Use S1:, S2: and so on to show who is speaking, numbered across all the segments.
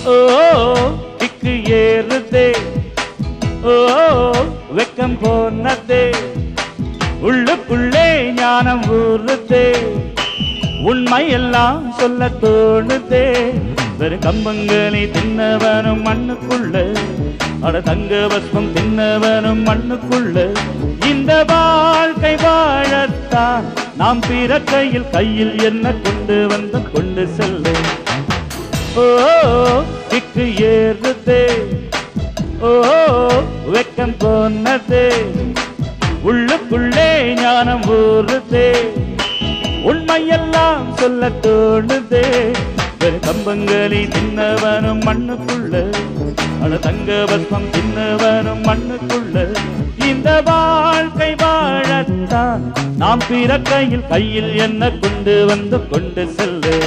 S1: ஓ திக்கு ஏறுதே ஓ வெக்கம் போனதே உள்ளுக்குள்ளே ஞானம் ஊறுதே உண்மை எல்லாம் சொல்ல தோணுதே வெறு கம்பங்களை தின்னவனும் மண்ணுக்குள்ள அட தங்க பஸ்மம் தின்னவனும் மண்ணுக்குள்ள இந்த வாழ்க்கை வாழத்தான் நாம் பிறக்கையில் கையில் என்ன கொண்டு வந்து கொண்டு செல்ல ஓ திக்கு ஏறுதே ஓ வெக்கம் போனதே உள்ளுக்குள்ளே ஞானம் ஊறுதே உண்மையெல்லாம் சொல்ல தோணுதே வெறு கம்பங்களி தின்னவனும் மண்ணுக்குள்ள அட தங்க பஸ்மம் தின்னவனும் மண்ணுக்குள்ள இந்த வாழ்க்கை வாழத்தான் நாம் பிறக்கையில் கையில் என்ன கொண்டு வந்து கொண்டு செல்லு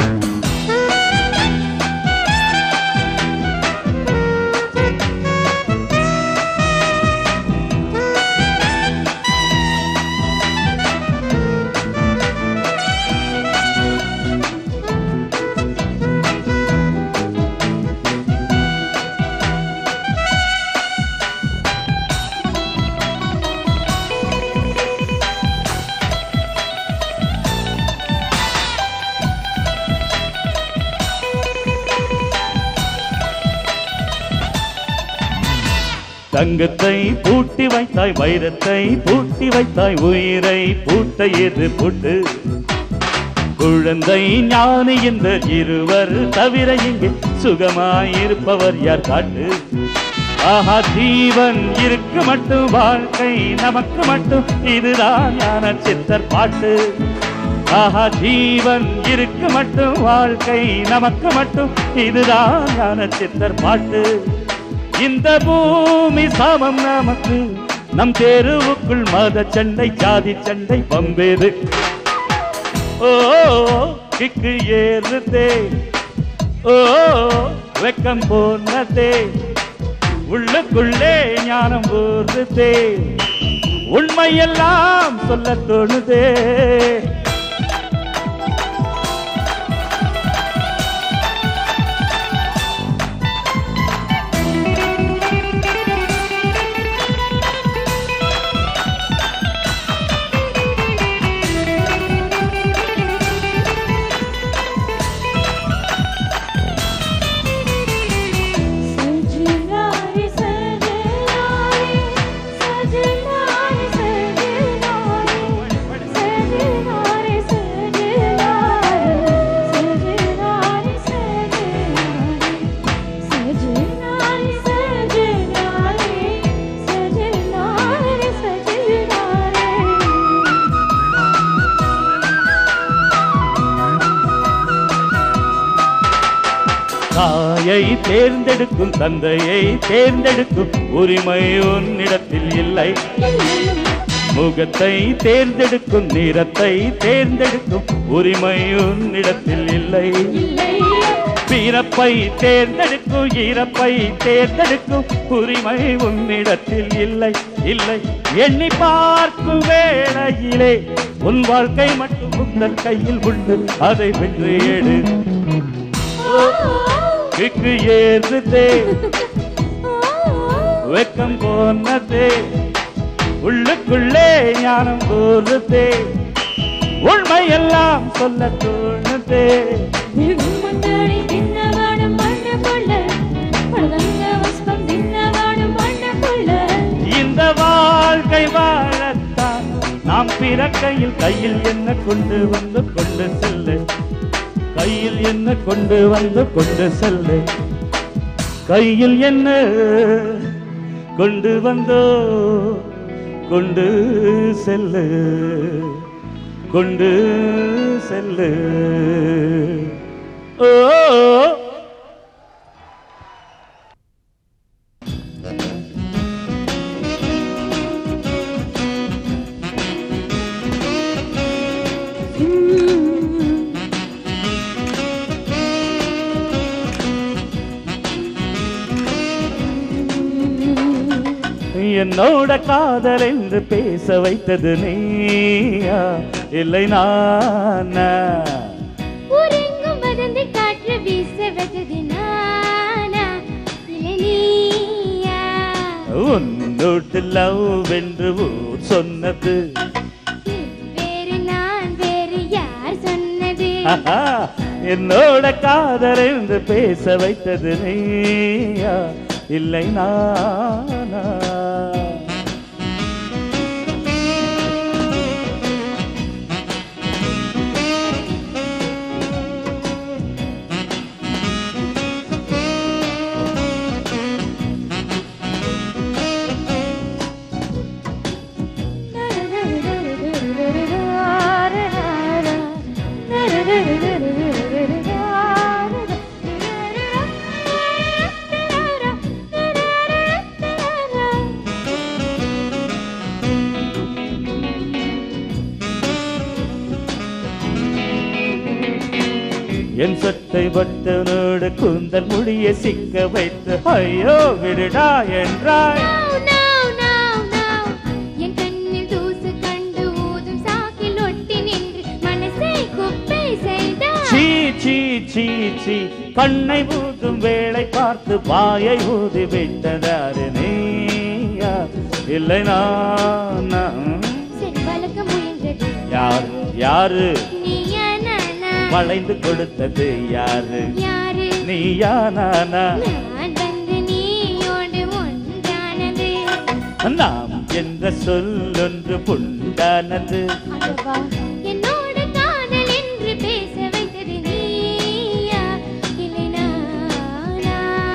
S1: தங்கத்தை பூட்டி வைத்தாய் வைரத்தை பூட்டி வைத்தாய் உயிரை பூட்ட எது பூட்டு குழந்தை ஞானி இந்த இருவர் தவிர இங்கே சுகமாயிருப்பவர் யார் காட்டு ஆஹா ஜீவன் இருக்கு மட்டும் வாழ்க்கை நமக்கு மட்டும் இதுதான் ஞான சித்தர் பாட்டு ஆஹா ஜீவன் இருக்கு மட்டும் வாழ்க்கை நமக்கு மட்டும் இதுதான் ஞான சித்தர் பாட்டு இந்த பூமி சாமம் நமக்கு நம் தெருவுக்குள் மத சண்டை ஜாதி சண்டை பம்பேது ஓ கிக்கு ஏறுதே ஓ வெக்கம் போனதே உள்ளுக்குள்ளே ஞானம் போர்ந்ததே உண்மையெல்லாம் சொல்ல தோணுதே
S2: सजना रे सजना रे सजना रे सजना रे सजना रे सजना रे सजना रे सजना रे सजना रे सजना रे सजना रे सजना रे
S1: தாயை தேர்ந்தெடுக்கும் தந்தையை தேர்ந்தெடுக்கும் உரிமை உன்னிடத்தில் இல்லை முகத்தை தேர்ந்தெடுக்கும் நிறத்தை தேர்ந்தெடுக்கும் உரிமை உன்னிடத்தில் இல்லை பிறப்பை தேர்ந்தெடுக்கும் இறப்பை தேர்ந்தெடுக்கும் உரிமை உன்னிடத்தில் இல்லை இல்லை எண்ணி பார்க்கும் வேளையிலே உன் வாழ்க்கை மட்டும் உந்தன் கையில் உண்டு அதை வென்று எடு கிக்கு ஏறுதே வெக்கம் போனதே உள்ளுக்குள்ளே ஞானம் போறுதே உண்மையெல்லாம் சொல்ல தோணுதே
S2: மண்ணாடி தின்னவாடும் மண்ணு கொள்ள பழதங்க வஸ்பம் தின்னவாடும் மண்ணு கொள்ள
S1: இந்த வாழ்க்கை வாழத்தான் நாம் பிறக்கையில் கையில் என்ன கொண்டு வந்து கொண்டு செல்லு கையில் என்ன கொண்டு வந்து கொண்டு செல்லு கையில் என்ன கொண்டு வந்தோ கொண்டு செல்லு கொண்டு செல்லு ஓ என்னோட காதல் என்று பேச வைத்தது நீயா இல்லை நானா
S2: ஊரெங்கும் வதந்தி காற்று வீச வந்தது நானா
S1: என்னோடு லவ் என்று ஊர் சொன்னது
S2: வேறு நான் வேறு யார் சொன்னது
S1: ஆஹா, என்னோட காதல் என்று பேச வைத்தது நீயா இல்லை நானா என் சட்டை பட்டனோடு கூந்தல் முடிய சிக்க வைத்து ஐயோ விடுடா என்றாய்
S2: No, no, no, no. என் கண்ணில் தூசு கண்டு ஊதும் சாக்கில் ஒட்டி நின்று மனசை குப்பை செய்தாய்.
S1: சீ சீ சீ சீ கண்ணை ஊதும் வேளை பார்த்து வாயை ஊதி விட்டதாரு நீயா இல்லை நானா
S2: சரி, வளர்க்க முயன்றது
S1: யாரு யாரு
S2: நீயா நானா?
S1: வளைந்து கொடுத்தது யாரு
S2: யாரு?
S1: நீயா நானா
S2: நான் வந்து நீயோடு ஒன்றானது.
S1: நாம் என்ற சொல்லொன்று புண்டானது
S2: அதுவா? என்னோடு காதல் என்று பேச வைத்தது நீயா? இல்லை நானா?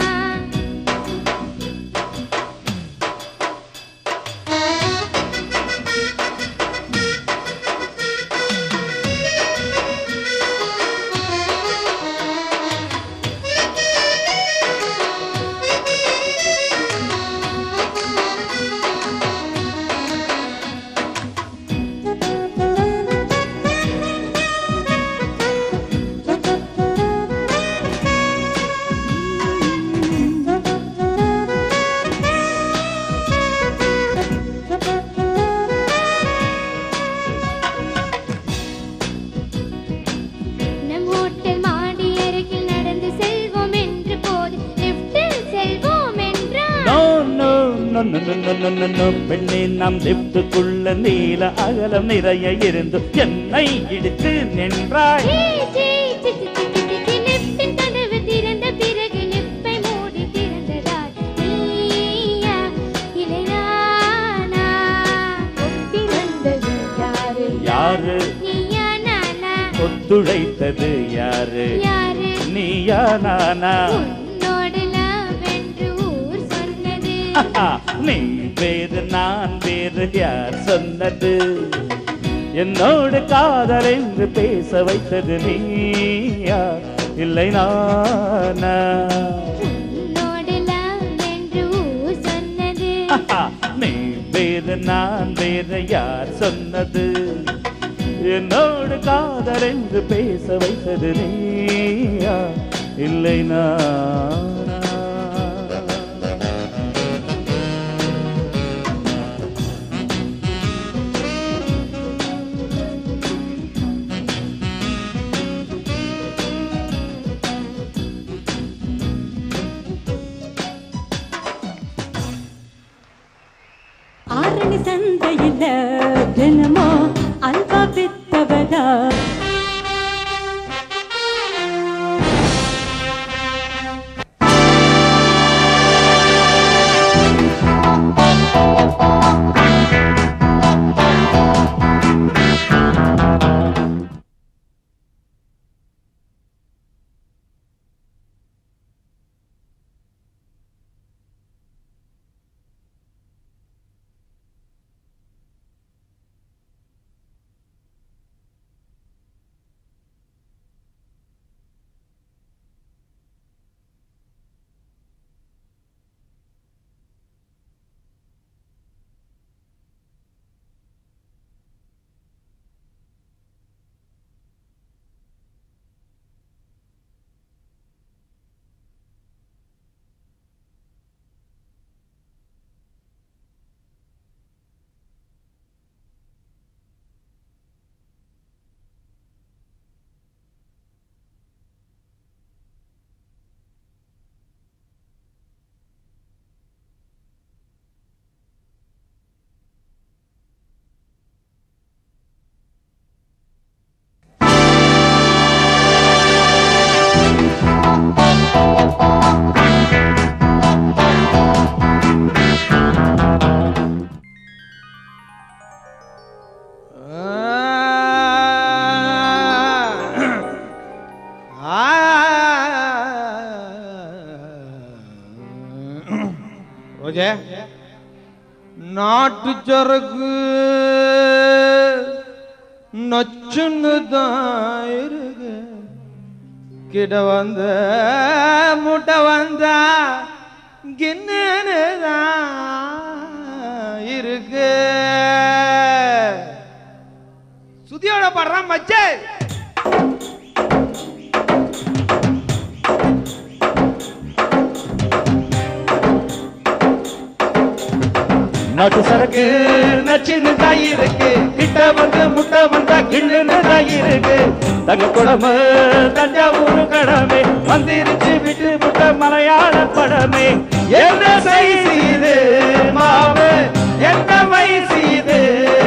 S2: நம் ஹோட்டல் மாடி அருகில் நடந்து செல்வோம் என்று போது லிப்டில் செல்வோம் என்றான்
S1: no no no no no no no no no பெண்ணே நாம் லிப்டுக்குள்ள நீல அகலம் நிறைய இருந்து என்னை இடித்து நின்றாய்
S2: சீ, சீ, சி, சி, சி, சி, சி, சி, லிப்டின் கதவு திறந்த பிறகு லிப்பை மூடி திறந்ததால் நீயா இல்லை நானா ஒட்டி வந்தது யாரு
S1: யாரு
S2: நீயா நானா
S1: ஒத்துழைத்தது யாரு
S2: யாரு
S1: நீயா நானா
S2: உன்னோடு love என்று ஊர் சொன்னது
S1: ஆஹா, நீ வேறு நான் வேறு யார் சொன்னது என்னோடு காதல் என்று பேச வைத்தது நீயா இல்லை நானா
S2: உன்னோடு love என்று ஊர் சொன்னது
S1: ஆஹா, நீ வேறு நான் வேறு யார் சொன்னது என்னோடு காதல் என்று பேச வைத்தது நீயா இல்லை நானா
S3: ஆரணி சந்தையில தினமும் அல்வா வித்தவதா
S4: ரோஜே நாட்டு சரக்கு நச்சுன்னு தான் இருக்கு கிட்ட வந்த முட்டை வந்தா கின்னு தான் இருக்கு சுதியோட பாடுறான் மச்சே
S1: நாட்டு சரக்கு நச்சுன்னு தான் இருக்கு கிட்ட வந்து முட்டை வந்தா கிண்ணுன்னு தான் இருக்கு தங்க குடமு தஞ்சாவூர் கடமை வந்திருச்சு விட்டு முட்டை மலையாள படமே
S4: என்ன சைஸ் இது மாவு என்ன வயசு இது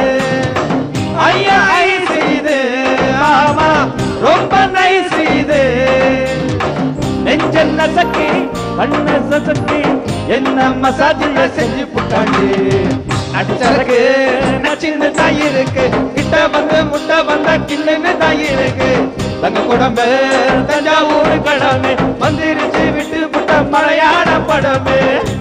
S4: ஐயா ஐஸ் இது ஆமா ரொம்ப நைஸ் இது
S1: நெஞ்சல் நசக்கி கண்ண சசக்கி என்ன மசாஜில செஞ்சு புட்டாண்டு
S4: அடிச்சரக்கு நச்சின்னு தான் இருக்கு கிட்ட வந்து முட்டை வந்தா கிள்ளுன்னு தான் இருக்கு தங்க குடம்பு தஞ்சாவூர் கடமை வந்துருச்சு விட்டு புட்ட மலையாள படமே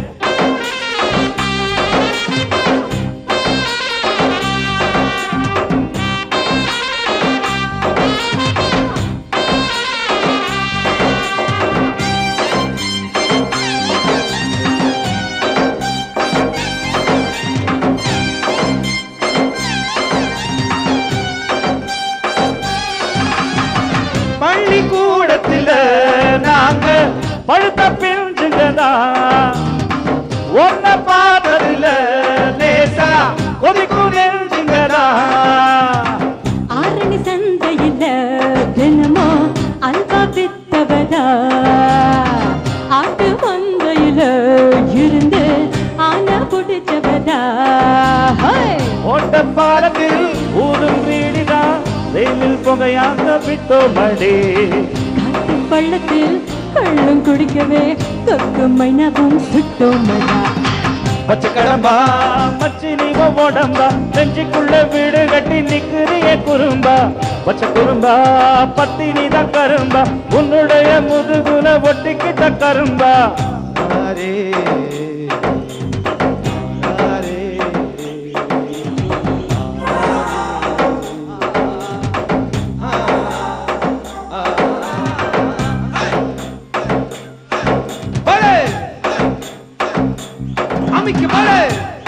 S1: பள்ளிக்கூடத்துல நாங்க பழுத்த பிஞ்சுங்கதா ஒன்ன பார்த்ததுல லேசா கொதிக்கும் நெஞ்சுங்கதா
S3: ஆரணி சந்தையில தினமும் அல்வா வித்தவதா ஆட்டு மந்தையில இருந்து ஆனா பிடிச்சவதா ஹோய்!
S1: ஓட்ட பாலத்தில் ஊதும் வீடிதான் வெயிலில் புகையாக விட்டோமடி
S3: காட்டு பள்ளத்தில் கள்ளும் குடிக்கவே தொக்கு மைனவும் சுட்டோமடா
S1: பச்சை கடம்பா மச்சி நீ உடம்பா நெஞ்சுக்குள்ள வீடு கட்டி நிக்கிறிய குறும்பா பச்சை குறும்பா பத்தி நீ தான் கரும்பா உன்னுடைய முதுகுல ஒட்டிக்கிட்ட கரும்பா
S4: அரே அரே பலே அமிக்கு பலே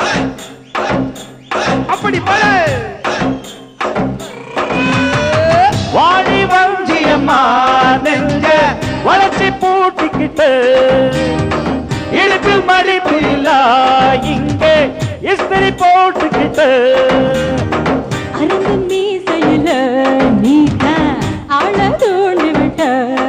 S4: அப்படி பலே
S1: வாழி வஞ்சியம்மா நெஞ்ச வளர்ச்சி பூட்டிக்கிட்டு இழுப்பில் மடிப்பு இல்ல இங்கே இஸ்திரி போட்டுக்கிட்டு
S3: அரங்கு மீசையில நீதான் ஆள தூண்டி விட்ட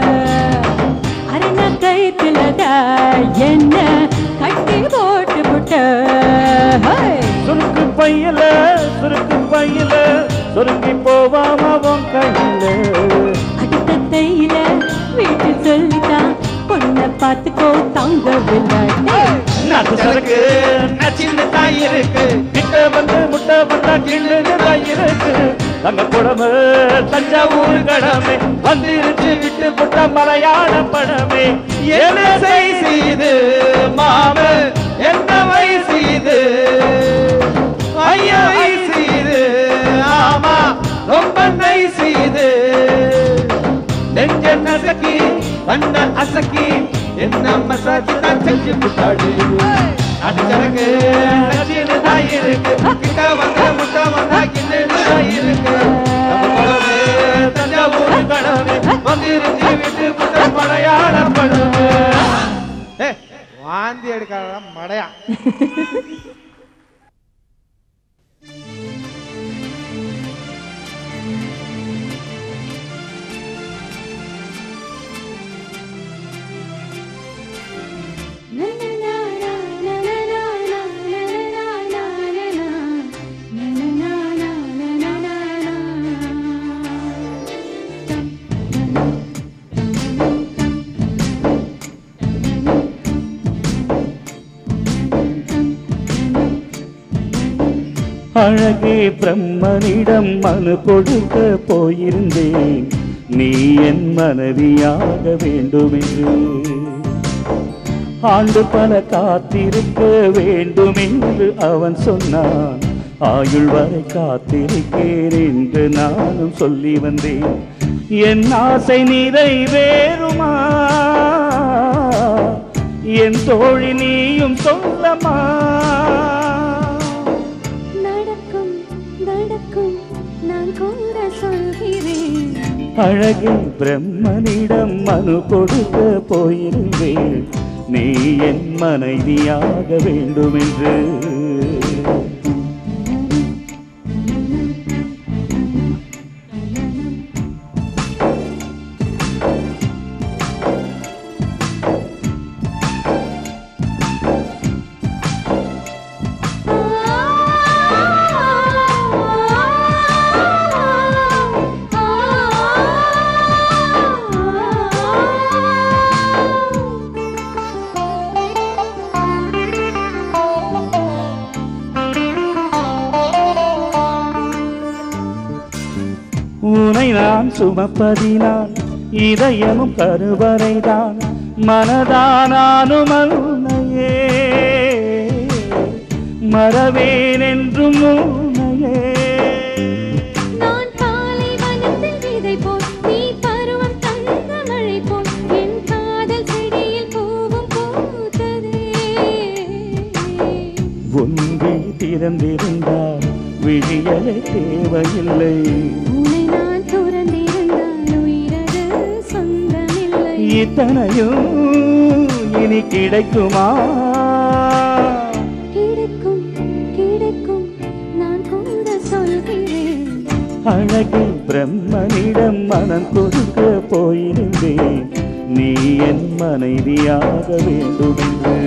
S3: அரண கைத்திலதா என்ன கட்டி போட்டு விட்ட ஹோய்!
S1: சுருக்கு பையில சுருக்கு பையில சுருங்கி போவாம உன் கையில
S3: அடுத்த தையில வீட்டு சொல்லிட்டான் பொண்ணை பார்த்துக்கோ தாங்கவில்லை டேய்!
S1: நாட்டு சரக்கு
S4: நச்சின்னு தான் இருக்கு
S1: கிட்ட வந்து முட்டை வந்தா கிள்ளுன்னு தான் இருக்கு தங்க குடமு தஞ்சாவூர் கடமை வந்திருச்சு விட்டு புட்ட மலையாள படமே
S4: என்ன சைஸ் இது மாமு என்ன வயசு இது ஐயா வயசு இது ஆமா ரொம்ப நைஸ் இது நெஞ்ச நசக்கி கண்ண அசக்கி என்ன மசாஜ் தான் செஞ்சு புட்டாடு அடிச்சரக்கு நச்சின்னு தான் இருக்கு கிட்ட வந்த முட்டை வந்தா கிண்ணு தான் இருக்கு நம்ம குழம்பு தஞ்சாவூர் கடமை வந்துருச்சு விட்டு புட்ட மலையாள படமே வாந்தி எடுக்காத மடையா
S1: அழகே பிரம்மனிடம் மனு கொடுக்க போயிருந்தேன் நீ என் மனைவியாக வேண்டும் என்று ஆண்டு பல காத்திருக்க வேண்டும் என்று அவன் சொன்னான் ஆயுள் வரை காத்திருக்கேன் என்று நானும் சொல்லி வந்தேன் என் ஆசை நிறைவேறுமா என் தோழி நீயும் சொல்லமா
S2: நடக்கும் நடக்கும் நான் கூட சொல்கிறேன்
S1: அழகே பிரம்மனிடம் மனு கொடுக்க போயிருந்தேன் நீ என் மனைவியாக வேண்டும் என்று உனை நான் சுமப்பதினால் இதயமும் கருவறைதான் மனதானானும் அன்னையே மறவேன் என்றும் உன்னையே
S2: நான் காலை வனத்தில் விதை போல் நீ பருவம் தந்த மழை போல் என் காதல் செடியில் பூவும் பூத்ததே
S1: ஒன்றி திறந்திருந்தால் விழியலை தேவையில்லை
S2: உன்னை நான் துறந்திருந்தால் உயிரது சொந்தமில்லை
S1: இத்தனையும் இனி கிடைக்குமா
S2: கிடைக்கும் கிடைக்கும் நான் கூட சொல்கிறேன்
S1: அழகே பிரம்மனிடம் மனம் கொடுக்க போயிருந்தேன் நீ என் மனைவியாக வேண்டும் என்று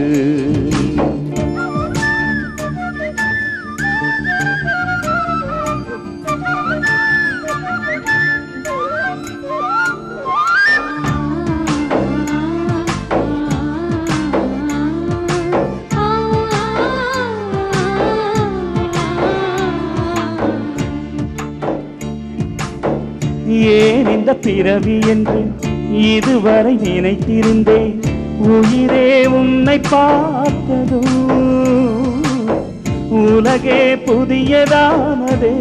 S1: ஏன் இந்த பிறவி என்று இதுவரை நினைத்திருந்தேன் உயிரே உன்னை பார்த்ததும் உலகே புதியதானதே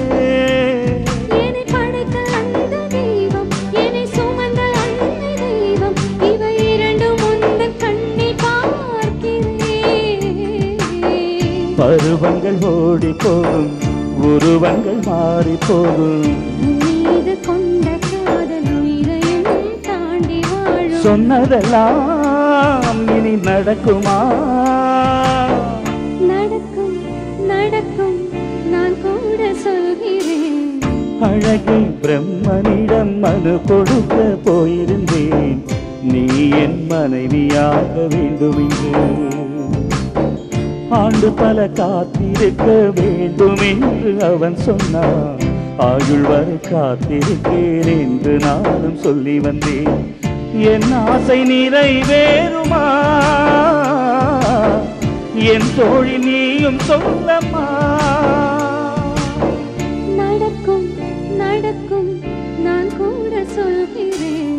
S2: என்னை படைத்த அந்த தெய்வம் என்னை சுமந்த அன்னை தெய்வம் இவை இரண்டும் உந்தன் கண்ணில் பார்க்கிறேன்
S1: பருவங்கள் ஓடி போகும் உருவங்கள் மாறி போகும்
S2: உன் மீது கொண்ட காதல் உயிரையும் தாண்டி வாழும்
S1: சொன்னதெல்லாம் இனி நடக்குமா
S2: நடக்கும் நடக்கும் நான் கூட சொல்கிறேன்
S1: அழகே பிரம்மனிடம் மனு கொடுக்க போயிருந்தேன் நீ என் மனைவியாக வேண்டும் என்று ஆண்டு பல காத்திருக்க வேண்டும் என்று அவன் சொன்னான் ஆயுள் வரை காத்திருக்கேன் என்று நானும் சொல்லி வந்தேன் என் ஆசை நிறைவேறுமா என் தோழி நீயும் சொல்லம்மா
S2: நடக்கும் நடக்கும் நான் கூட சொல்கிறேன்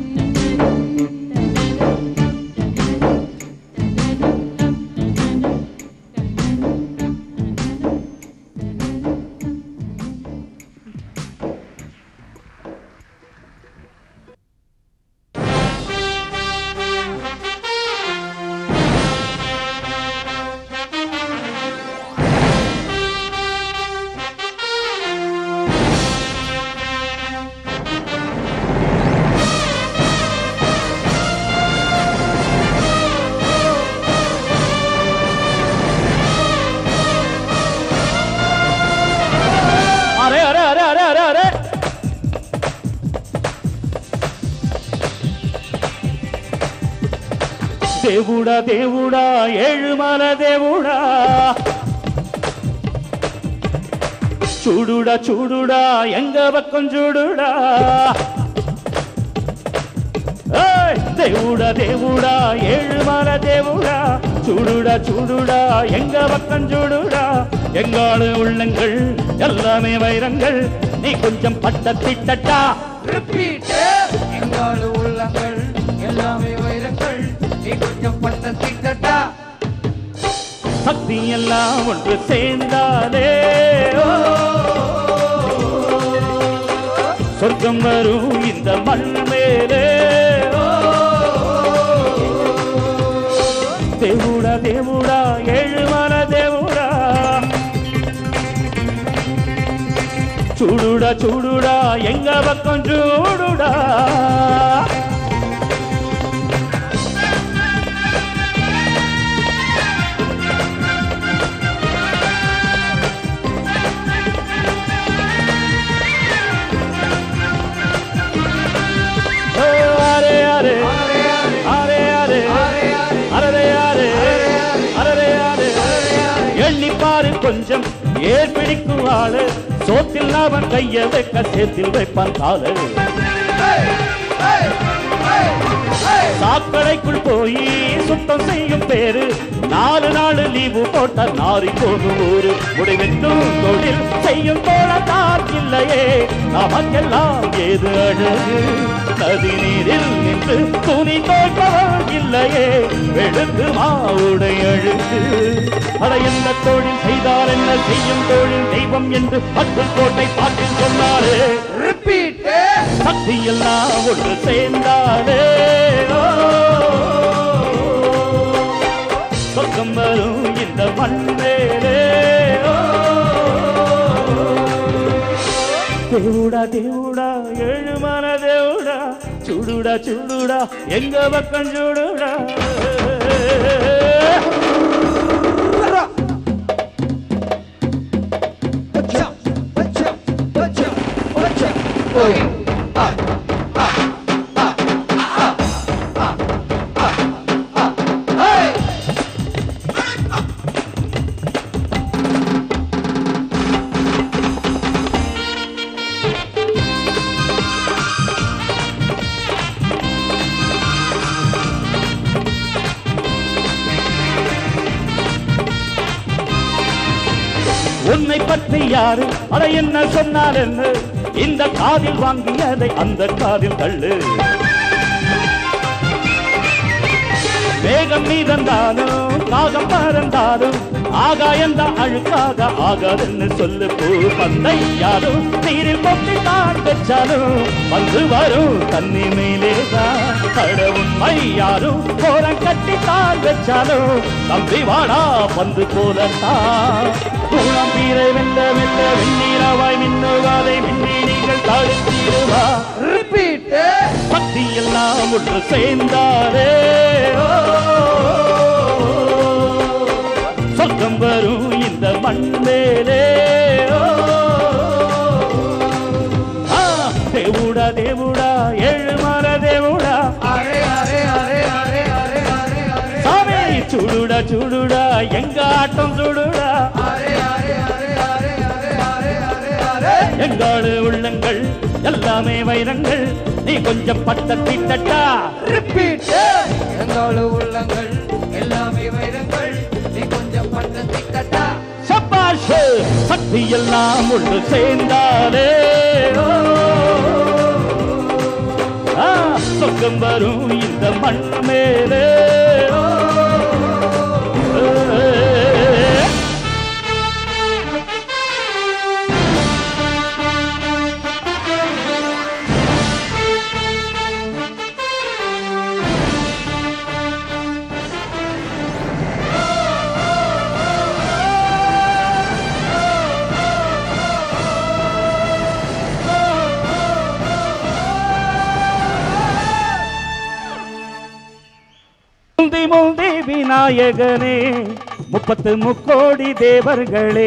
S1: அரே அரே அரே அரே அரே அரே దేవుడా దేవుడా ఏழுమల దేవుడా చూడుడా చూడుడా ఎంగ పక్కం చూడుడా ஏய், தேவுடா தேவுடா ஏழுமல தேவுடா சூடுடா சூடுடா எங்க பக்கம் சூடுடா எங்காடு உள்ளங்கள் எல்லாமே வைரங்கள் நீ கொஞ்சம் பட்ட திட்டட்டா
S4: ரிப்பீட் எங்காலு உள்ளங்கள் எல்லாமே வைரங்கள் நீ கொஞ்சம் பட்ட திட்டட்டா
S1: சக்தி எல்லாம் ஒன்று சேர்ந்தாலே ஓ, சொர்க்கம் வரும் இந்த மண் மேலே ஓ, தேவுடா தேவுடா ஏழுமல தேவுடா சூடுடா சூடுடா எங்க பக்கம் சூடுடா ஓ, அரே அரே அரே அரே அரே அரே அரே அரே எண்ணி பாரு கொஞ்சம் ஏர் பிடிக்கும் ஆளு சோத்தில் அவன் கைய வைக்க சேத்தில் வைப்பான் காலு சாக்கடைக்குள் போய் சுத்தம் செய்யும் பேரு நாலு நாள் லீவு போட்ட நாரி போகும் ஊரு முடிவெட்டும் தொழில் செய்யும் தோழத்தார் இல்லையே நமக்கெல்லாம் ஏது அழகு நதி நீரில் நின்று துணி தோய்ப்பவன் இல்லையே வெளுத்து மாவுடை அழுகு அட எந்த தொழில் செய்தால் என்ன செய்யும் தொழில் தெய்வம் என்று பட்டுக் கோட்டை பாட்டில் சொன்னாரே
S4: ரிப்பீட்
S1: சக்தி எல்லாம் ஒன்று சேர்ந்தாலே ஓ, சொர்க்கம் வரும் இந்த மண்ணேலே ஓ, தேவுடா தேவுடா ஏழுமான தேவுடா சுடுடா சுடுடா எங்க பக்கம் சுடுடா உன்னை பற்றி யாரு அதை என்ன சொன்னார் என்று இந்த காதில் வாங்கியதை அந்த காதில் தள்ளு வேகம் மீதந்தாலும் காகம் பறந்தாலும் ஆகாயந்தான் அழுக்காக ஆகாதுன்னு சொல்லு பூ பந்தை யாரும் நீரில் கொட்டி தான் வச்சாலும் வந்து வரும் தண்ணி மேலேதான் கட உண்மை யாரும் போரம் கட்டி தான் வச்சாலும் தம்பி வாடா வந்து போலத்தான் கூழம் பீரை வெல்ல வெல்ல வெண்ணீராவாய் மின்னுவாதை மின்னி நீங்கள் தடுத்தீருவா
S4: ரிப்பீட்
S1: பக்தி எல்லாம் ஒன்று சேர்ந்தாரே ஓ, சொர்க்கம் வரும் இந்த மண்ணேலே ஓ, ஆ, தேவுடா தேவுடா ஏழுமர தேவுடா
S4: அரே அரே அரே அரே அரே அரே அரே
S1: சாமி சுடுடா சுடுடா எங்க ஆட்டம் சுடுடா
S4: அரே அரே அரே அரே அரே அரே அரே அரே
S1: எங்காடு உள்ளங்கள் எல்லாமே வைரங்கள் நீ கொஞ்சம் பட்ட திட்டட்டா
S4: ரிப்பீட் எங்காலு உள்ளங்கள் எல்லாமே வைரங்கள் நீ கொஞ்சம் பட்ட திட்டட்டா
S1: சப்பாஷ் சக்தி எல்லாம் ஒன்று சேர்ந்தாலே ஓ, ஆ, சொர்க்கம் வரும் இந்த மண் மேலே ஓ, ஏ. முந்தி முந்தி விநாயகனே முப்பத்து முக்கோடி தேவர்களே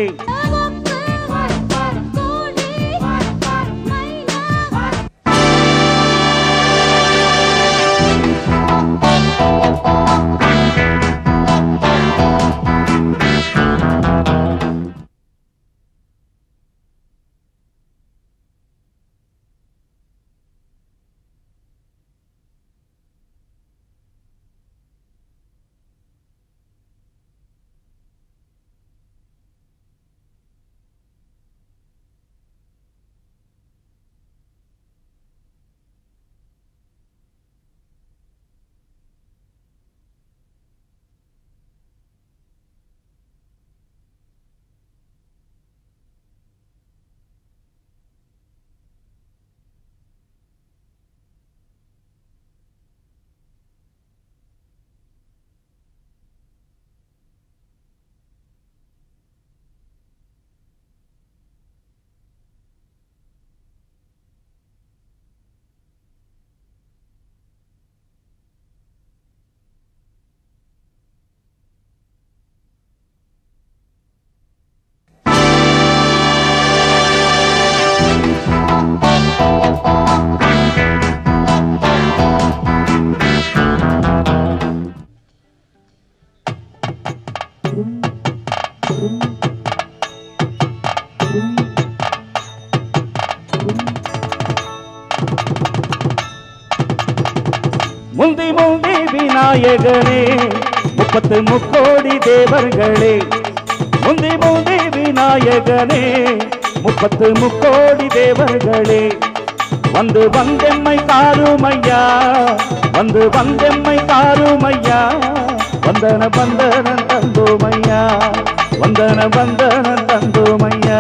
S1: முந்தி முந்தி விநாயகனே முப்பத்து முக்கோடி தேவர்களே முந்தி முந்தி விநாயகனே முப்பத்து முக்கோடி தேவர்களே வந்து வந்தெம்மை காருமையா வந்து வந்தெம்மை காருமையா வந்தன வந்தன தந்தோமையா வந்தன வந்தன தந்தோமையா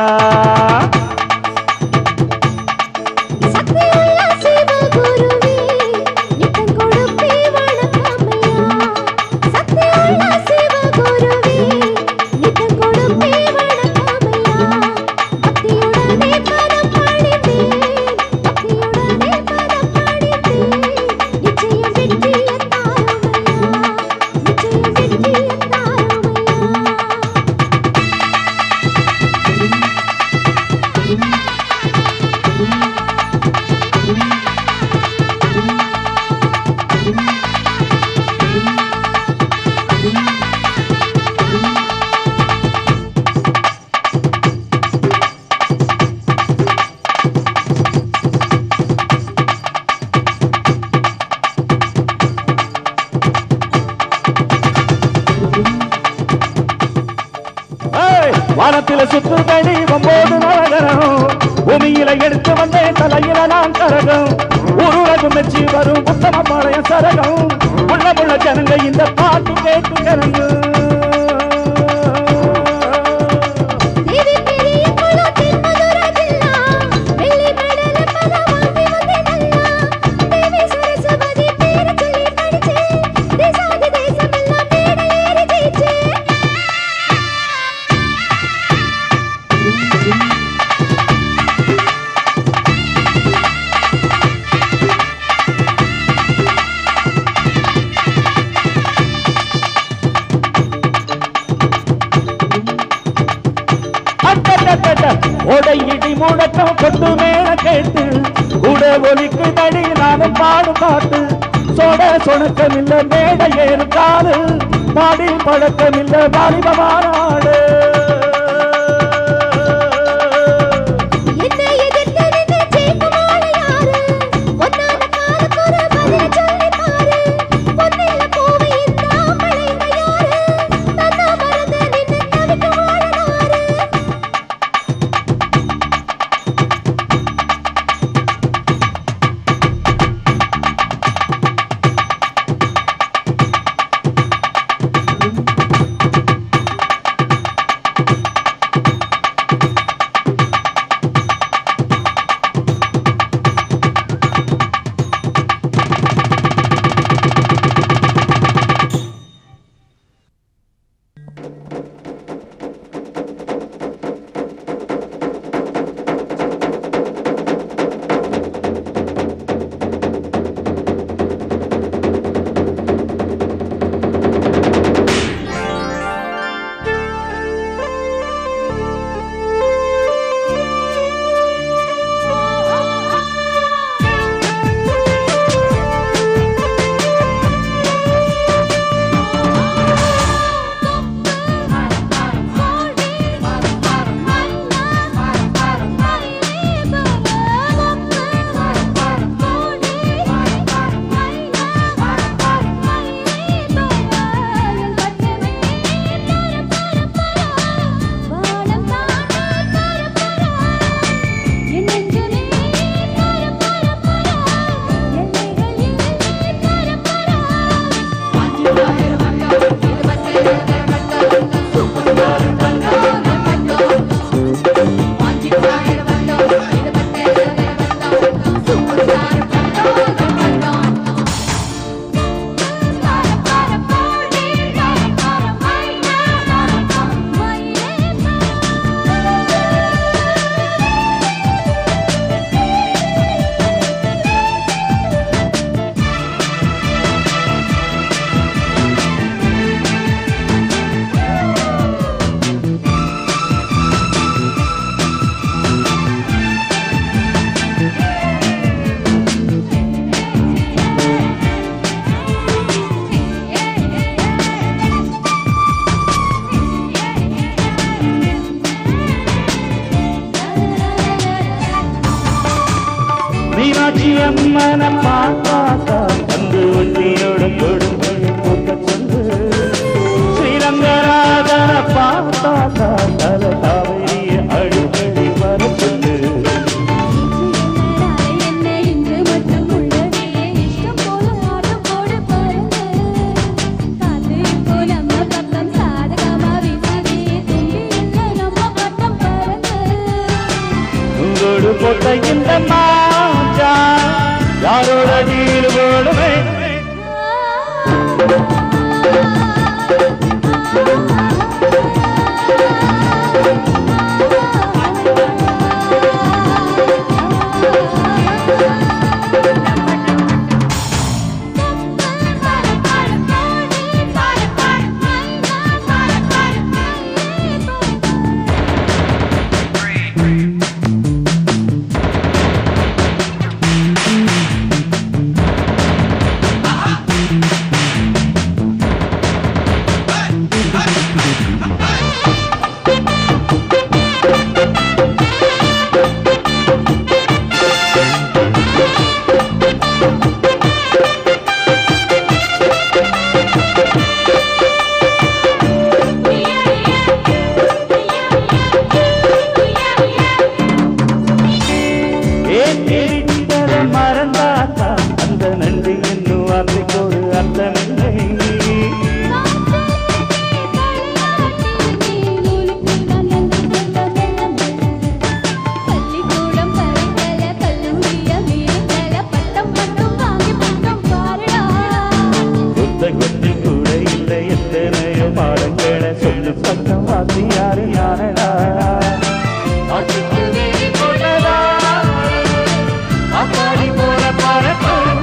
S2: சக்தியுள்ள சிவகுருவே நித்தம் கொடுப்பே வணக்கமையா சக்தியுள்ள சிவகுருவே நித்தம் கொடுப்பே வணக்கமையா பக்தியுடனே பதம் பாடினேன் பக்தியுடனே பதம் பாடினேன் நிச்சயம் வெற்றியை தாருமையா நிச்சயம் வெற்றியை தாருமையா
S1: ஏய், வானத்தில சுற்றுதடி ஒன்பது நரகரம் பூமியில எடுத்து வந்தேன் தலையில நான் கரகம் உருவகம் வச்சு வரும் உத்தம பழைய சரகம் உள்ள உள்ள ஜனங்க இந்த பாட்டு கேட்டு கரங்கு
S2: தேவி பெரிய குலத்தின் மதுரை ஜில்லா வெள்ளி மெடல் பத வாங்கி வந்தேனல்லா தேவி சரஸ்வதி பேரு சொல்லி படிச்சே தேசாதி தேசமெல்லாம் மேடை ஏறி ஜெயிச்சே
S1: அட்டட்டட்ட, ஓடை இடி முழக்கம் கொட்டு மேல கேட்டு கூட ஒலிக்கு தடி நானும் பாடும் பாட்டு சொட சொணக்கமில்ல மேடை ஏறு காலு பாடி பழக்கமில்ல வாலிப மாநாடு
S2: என்ன எதிர்த்து நின்று ஜெயிக்குமாறு யாரு ஒன்னான காலுக்கு ஒரு பதில் சொல்லி பாரு பொன்னில பூவை இந்த ஆம்பளைங்க யாரு தன்னா மறந்து நின்று தவிக்க வாழறாரு
S1: குயில் போடுமே ஏன் பிரிந்தத மறந்தாத்தா அந்த நன்றி என்னும் வார்த்தைக்கு ஒரு அர்த்தமில்லை
S2: பள்ளிக்கூடம் பறக்கல கல்லூரிய மீறல பட்டம் மட்டும் வாங்கி பட்டம் பாருடா
S1: புத்தகத்தில் கூட இல்லை எத்தனையோ பாடங்களை சொல்லு பக்கம் வாசி யாரு யாரடா அப்பாடி போல பறக்கும்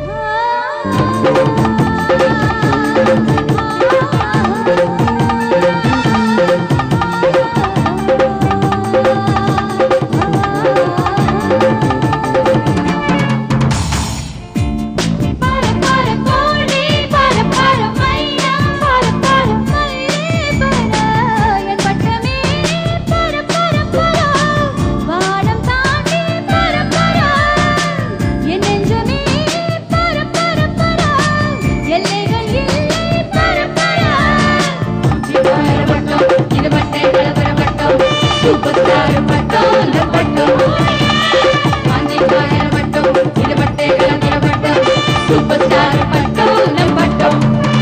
S2: பார பார கோழி பார பார மைனா பார பார மயிலே பார என் பட்டமே பார பார பார வானம் தாண்டி பார பார என் நெஞ்சமே பார பார பார எல்லைகள் இல்லை பார பார சிவாய பட்டம் இது பட்டை கலவர பட்டம் சூப்பர் ஸ்டார் பட்டம் இந்த பட்டம் காந்திக்கார பட்டம் இது பட்டை கலவர பட்டம் சூப்பர் ஸ்டார் பட்டம் இந்த பட்டம்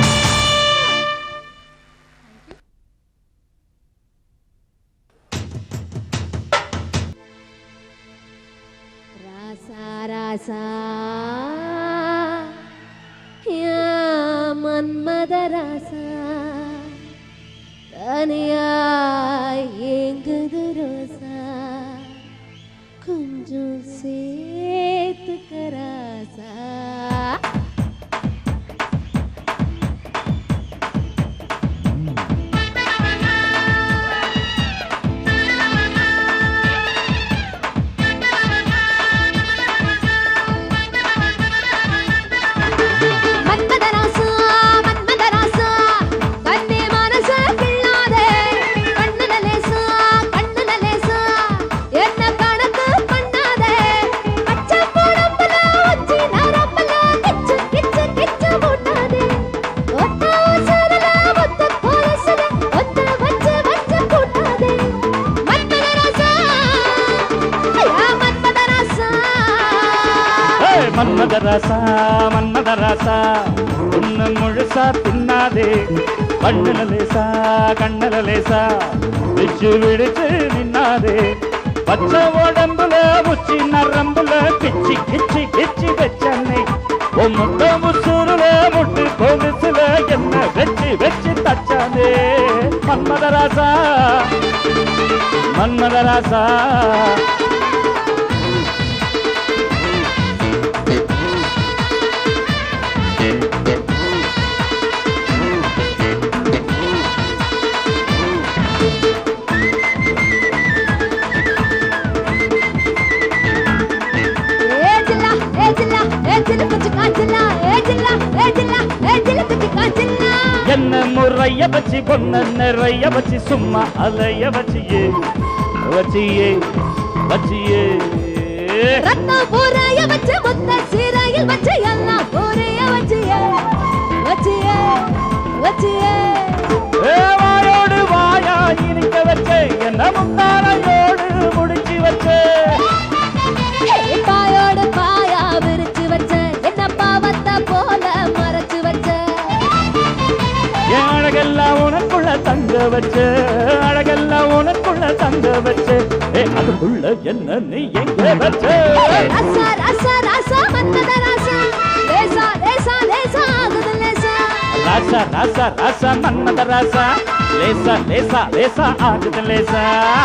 S2: ராசா ராசா யா மன்மத ராசா தனியா ஏங்குது ரோசா கொஞ்சம் சேர்த்துக்க ராசா மன்மதராசா மன்மதராசா கண்ணே மனச கிள்ளாதே கண்ணுல லேசா கண்ணுல லேசா என்ன கணக்கு பண்ணாதே பச்சை புடம்புல உச்சி நரம்புல கிச்சு கிச்சு கிச்சு மூட்டாதே ஒத்த உசுருல ஒத்த கொலுசுல ஒத்த வச்சு வச்சு கூட்டாதே மன்மதராசா ஐயா மன்மதராசா
S1: ஏய், மன்மதராசா மன்மதராசா உன்னை முழுசா தின்னாதே கண்ணுல லேசா கண்ணுல லேசா விச்சு விடுச்சு நின்னாதே பச்சை உடம்புல உச்சி நரம்புல கிச்சி கிச்சி கிச்சி வச்சன்னை உன் முத்த முசூருல முட்டு கொலுசுல என்ன வச்சு வச்சு தச்சாதே மன்மதராசா மன்மதராசா
S2: ఏ జిల్లా ఏ జిల్లా ఏ జిల్లా కుచి కాజిల్లా ఏ జిల్లా ఏ జిల్లా ఏ జిల్లా కుచి కాజిల్లా
S1: என்ன முறைய வச்சு பொண்ண நிறைய வச்சு சும்மா அலைய வச்சியே வச்சியே வச்சியே
S2: ரத்ன பூரைய வச்சு முத்த சீரையில் வச்சு எல்லாம் பூரைய வச்சியே வச்சியே வச்சியே
S1: ஏ வாயோடு வாயா இனிக்க வச்சே என்ன முத்தாரையோடு முடிச்சு வச்சே
S2: பாயோட பாயா விரிச்சு வச்ச என்ன பாவத்தை போல மறைச்சு வச்ச
S1: என் அழகெல்லாம் உனக்குள்ள தங்க வச்சே அழகெல்லாம் உனக்குள்ள தங்க வச்சே ஏ அதுக்குள்ள என்ன நீ எங்க வச்சே
S2: ரசா ரசா ரசா மன்மத ரசா
S1: ராசா ராசா மன்மத ராசா லேசா லேசா லேசா ஆகுது லேசா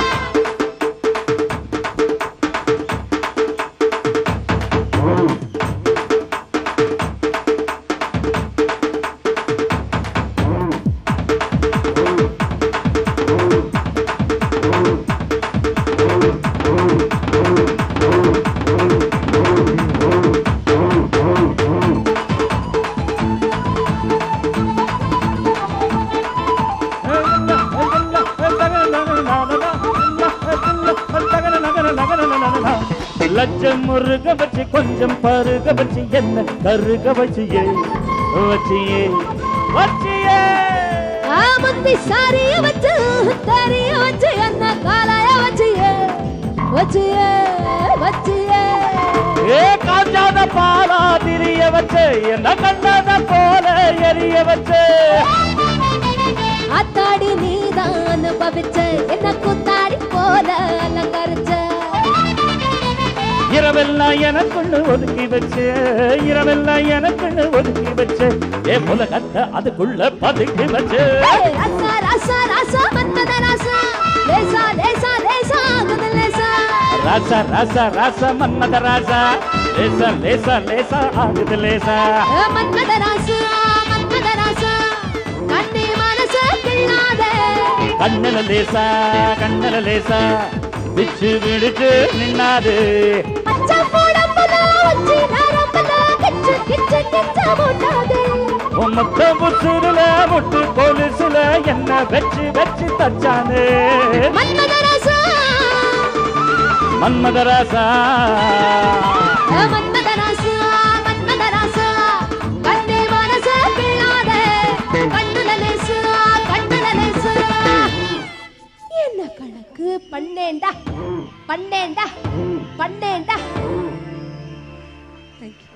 S1: லட்சம் முருக வச்சு கொஞ்சம் பருக வச்சு என்ன கருக வச்சியே வச்சியே வச்சியே
S2: ஆ முந்தி சாரிய வச்சு தரிய வச்சு என்ன காலாய வச்சியே வச்சியே வச்சியே
S1: ஏ காஞ்சாத பாலா திரிய வச்சு என்ன கண்ணாத போல எரிய வச்சு
S2: ஆத்தாடி நீதான் அனுபவிச்ச என்ன குத்தாடி போல அலங்கரிச்ச
S1: இரவெல்லாம் எனக்குன்னு ஒதுக்கி வச்சு இரவெல்லாம் எனக்குன்னு ஒதுக்கி வச்சு ஏ உலகத்தை அதுக்குள்ள பதுக்கி வச்சு
S2: ஏய், ராசா ராசா ராசா மன்மத ராசா லேசா லேசா லேசா ஆகுது லேசா
S1: ராசா ராசா ராசா மன்மத ராசா லேசா லேசா லேசா ஆகுது லேசா
S2: ஏ, மன்மத ராசா மன்மத ராசா கண்ணி மனச கிள்ளாத
S1: கண்ணல லேசா கண்ணல லேசா பிச்சு விடுச்சு நின்னாது
S2: பச்சை போடம்பல வச்சு நரம்பல கிச்சு கிச்சு கிச்சு போட்டாதே
S1: உமத்த புசுருல முட்டு கொலுசுல என்ன வச்சு வச்சு தச்சானே
S2: மன்மத ராசா
S1: மன்மத ராசா
S2: ஏ, மன்மத ராசா மன்மத ராசா கண்ணி மனச கிள்ளாத கண்ணுல லேசா கண்ணுல லேசா என்ன கணக்கு பண்ணேன்டா பண்ணேன்டா பண்ணேன்டா தேங்க்யூ